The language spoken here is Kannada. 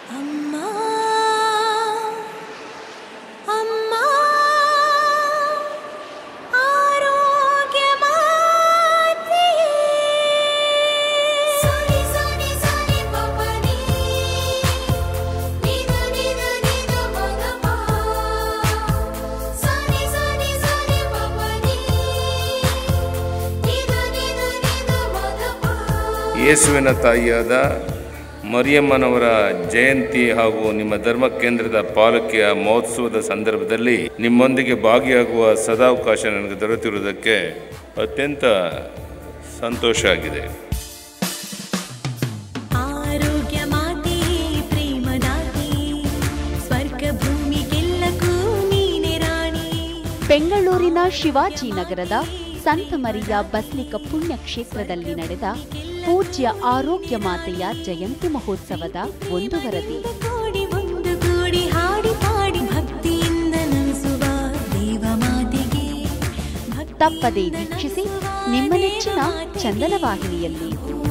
ಅಮ್ಮ ಅಮ್ಮ ಆರೋಗ್ಯ ಮಾತೆಯೇ ಸರಿ ಸರಿ ಸರಿ ಪಪನಿ ನಿದ ನಿದ ನಿದ ಮಗಪ ಸರಿ ಸರಿ ಸರಿ ಪಪನಿ ನಿದ ನಿದ ನಿದ ಮಗಪ ಯೇಸುವಿನ ತಾಯಿಯಾದ ಮರಿಯಮ್ಮನವರ ಜಯಂತಿ ಹಾಗೂ ನಿಮ್ಮ ಧರ್ಮ ಕೇಂದ್ರದ ಪಾಲಕಿಯ ಮಹೋತ್ಸವದ ಸಂದರ್ಭದಲ್ಲಿ ನಿಮ್ಮೊಂದಿಗೆ ಭಾಗಿಯಾಗುವ ಸದಾವಕಾಶ ನನಗೆ ದೊರೆತಿರುವುದಕ್ಕೆ ಅತ್ಯಂತ ಸಂತೋಷ ಆಗಿದೆ ಆರೋಗ್ಯ ಮಾತೆಯೇ ಪ್ರೇಮದಾತೆ ಸ್ವರ್ಗ ಭೂಮಿಗೆಲ್ಲಕ್ಕೂ ನೀನೆ ರಾಣಿ ಬೆಂಗಳೂರಿನ ಶಿವಾಜಿನಗರದ ಸಂತ ಮರಿಯ ಬಸ್ಲಿಕ ಪುಣ್ಯಕ್ಷೇತ್ರದಲ್ಲಿ ನಡೆದ ಪೂಜ್ಯ ಆರೋಗ್ಯ ಮಾತೆಯ ಜಯಂತಿ ಮಹೋತ್ಸವದ ಒಂದು ವರದಿ ಒಂದು ಕೋಡಿ ಒಂದು ಕೋಡಿ ಹಾಡಿ ಪಾಡಿ ಭಕ್ತಿಯಿಂದ ನಮಿಸುವ ದೇವ ಮಾತೆಗೆ ತಪ್ಪದೇ ವೀಕ್ಷಿಸಿ ನಿಮ್ಮ ನೆಚ್ಚಿನ ಚಂದನ ವಾಹಿನಿಯಲ್ಲಿ